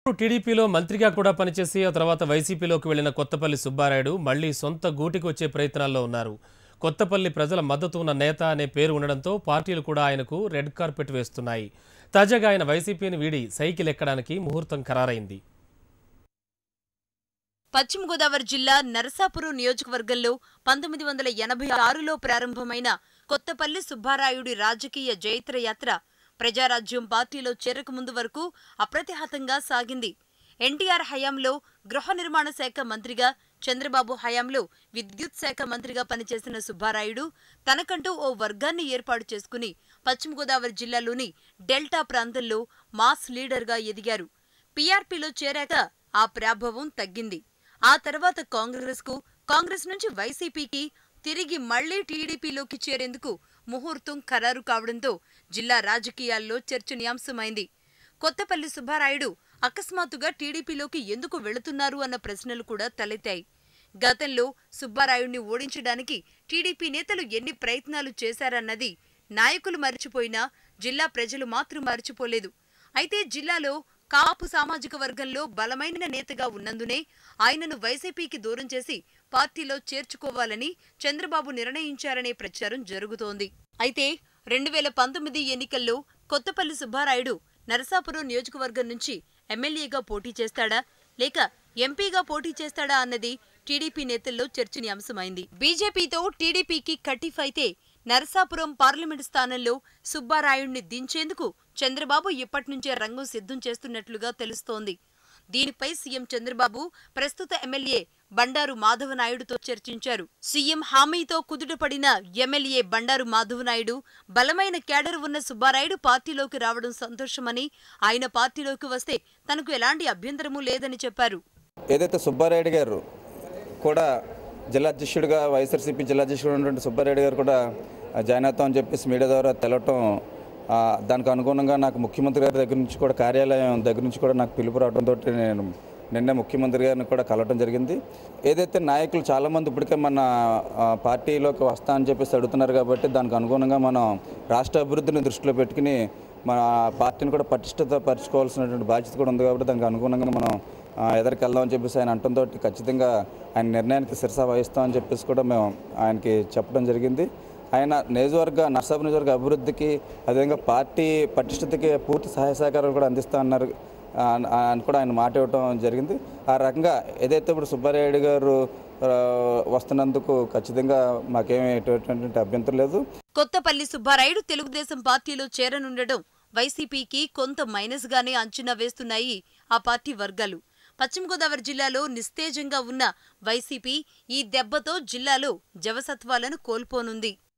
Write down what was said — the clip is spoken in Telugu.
టీడీపీలో మంత్రిగా కూడా పనిచేసి ఆ తర్వాత వైసీపీలోకి వెళ్లిన కొత్తపల్లి సుబ్బారాయుడు మళ్లీ సొంత గూటికి వచ్చే ప్రయత్నాల్లో ఉన్నారు కొత్తపల్లి ప్రజల మద్దతు ఉన్న నేత అనే పేరు ఉండడంతో పార్టీలు కూడా ఆయనకు రెడ్ కార్పెట్ వేస్తున్నాయి తాజాగా ఆయన వైసీపీని వీడి సైకిల్ ఎక్కడానికి ముహూర్తం ఖరారైంది పశ్చిమ గోదావరి జిల్లా నరసాపురం నియోజకవర్గంలో పంతొమ్మిది వందల ఎనభై ఆరులో ప్రారంభమైన కొత్తపల్లి సుబ్బారాయుడి రాజకీయ జైత్రయాత్ర ప్రజారాజ్యం పార్టీలో చేరకముందు వరకు అప్రతిహతంగా సాగింది ఎన్టీఆర్ హయాంలో గృహ నిర్మాణ శాఖ మంత్రిగా చంద్రబాబు హయాంలో విద్యుత్ శాఖ మంత్రిగా పనిచేసిన సుబ్బారాయుడు తనకంటూ ఓ వర్గాన్ని ఏర్పాటు చేసుకుని పశ్చిమ గోదావరి జిల్లాలోని డెల్టా ప్రాంతంలో మాస్ లీడర్గా ఎదిగారు పీఆర్పీలో చేరాక ఆ ప్రాభవం తగ్గింది ఆ తర్వాత కాంగ్రెస్ కు కాంగ్రెస్ నుంచి వైసీపీకి తిరిగి మళ్లీ టీడీపీలోకి చేరేందుకు ముహూర్తం ఖరారు కావడంతో జిల్లా రాజకీయాల్లో చర్చనీయాంశమైంది కొత్తపల్లి సుబ్బారాయుడు అకస్మాత్తుగా టీడీపీలోకి ఎందుకు వెళుతున్నారు అన్న ప్రశ్నలు కూడా తలెత్తాయి గతంలో సుబ్బారాయుడిని ఓడించడానికి టీడీపీ నేతలు ఎన్ని ప్రయత్నాలు చేశారన్నది నాయకులు మర్చిపోయినా జిల్లా ప్రజలు మాత్రం మర్చిపోలేదు అయితే జిల్లాలో కాపు సామాజిక వర్గంలో బలమైన నేతగా ఉన్నందునే ఆయనను వైసీపీకి దూరం చేసి పార్టీలో చేర్చుకోవాలని చంద్రబాబు నిర్ణయించారనే ప్రచారం జరుగుతోంది అయితే రెండు వేల పంతొమ్మిది ఎన్నికల్లో కొత్తపల్లి సుబ్బారాయుడు నరసాపురం నియోజకవర్గం నుంచి ఎమ్మెల్యేగా పోటీ చేస్తాడా లేక ఎంపీగా పోటీ చేస్తాడా అన్నది టీడీపీ నేతల్లో చర్చనీయాంశమైంది బీజేపీతో టీడీపీకి కటిఫ్ అయితే నరసాపురం పార్లమెంటు స్థానంలో సుబ్బారాయుణ్ణి దించేందుకు చంద్రబాబు ఇప్పటినుంచే రంగం సిద్ధం చేస్తున్నట్లుగా తెలుస్తోంది దీనిపై సీఎం చంద్రబాబు ప్రస్తుత ఎమ్మెల్యే బండారు మాధవనాయుడుతో చర్చించారు సీఎం హామీతో కుదుటపడిన ఎమ్మెల్యే బండారు మాధవనాయుడు బలమైన కేడర్ ఉన్న సుబ్బారాయుడు పార్టీలోకి రావడం సంతోషమని ఆయన పార్టీలోకి వస్తే తనకు ఎలాంటి అభ్యంతరమూ లేదని చెప్పారు ఏదైతే సుబ్బారెడ్డి గారు కూడా జిల్లా అధ్యక్షుడిగా వైఎస్ఆర్సీపీ జిల్లా అధ్యక్షుడు ఉన్నటువంటి సుబ్బారెడ్డి గారు కూడా ఆ, జాయిన్ అవుతామని చెప్పేసి మీడియా ద్వారా తెలవటం ఆ, దానికి అనుగుణంగా నాకు ముఖ్యమంత్రి గారి దగ్గర నుంచి కూడా కార్యాలయం దగ్గర నుంచి కూడా నాకు పిలుపు రావడంతో నేను నిన్న ముఖ్యమంత్రి గారిని కూడా కలవటం జరిగింది ఏదైతే నాయకులు చాలామంది ఇప్పటికే మన ఆ, పార్టీలోకి వస్తా అని చెప్పేసి అడుగుతున్నారు కాబట్టి దానికి అనుగుణంగా మనం రాష్ట్ర అభివృద్ధిని దృష్టిలో పెట్టుకుని మన పార్టీని కూడా పటిష్టత పరచుకోవాల్సినటువంటి బాధ్యత కూడా ఉంది కాబట్టి దానికి అనుగుణంగా మనం ఆ, ఎదరికి వెళ్దామని చెప్పేసి ఆయన అంటంతో ఖచ్చితంగా ఆయన నిర్ణయానికి శిరస వహిస్తామని చెప్పేసి కూడా మేము ఆయనకి చెప్పడం జరిగింది ఆయన నియోజకవర్గ నర్సాపు నియోజకవర్గ అభివృద్ధికి అదేవిధంగా పార్టీ పటిష్టతకి పూర్తి సహాయ సహకారాలు కూడా అందిస్తా అన్నారు ఆ, అని కూడా ఆయన మాట ఇవ్వటం జరిగింది ఆ రకంగా ఏదైతే ఇప్పుడు సుబ్బారాయుడు గారు ఆ, వస్తున్నందుకు ఖచ్చితంగా మాకేమీ ఎటువంటి అభ్యంతరం లేదు కొత్తపల్లి సుబ్బారాయుడు తెలుగుదేశం పార్టీలో చేరనుండడం వైసీపీకి కొంత మైనస్ గానే అంచనా వేస్తున్నాయి ఆ పార్టీ వర్గాలు పశ్చిమ గోదావరి జిల్లాలో నిస్తేజంగా ఉన్న వైసీపీ ఈ దెబ్బతో జిల్లాలో జవసత్వాలను కోల్పోనుంది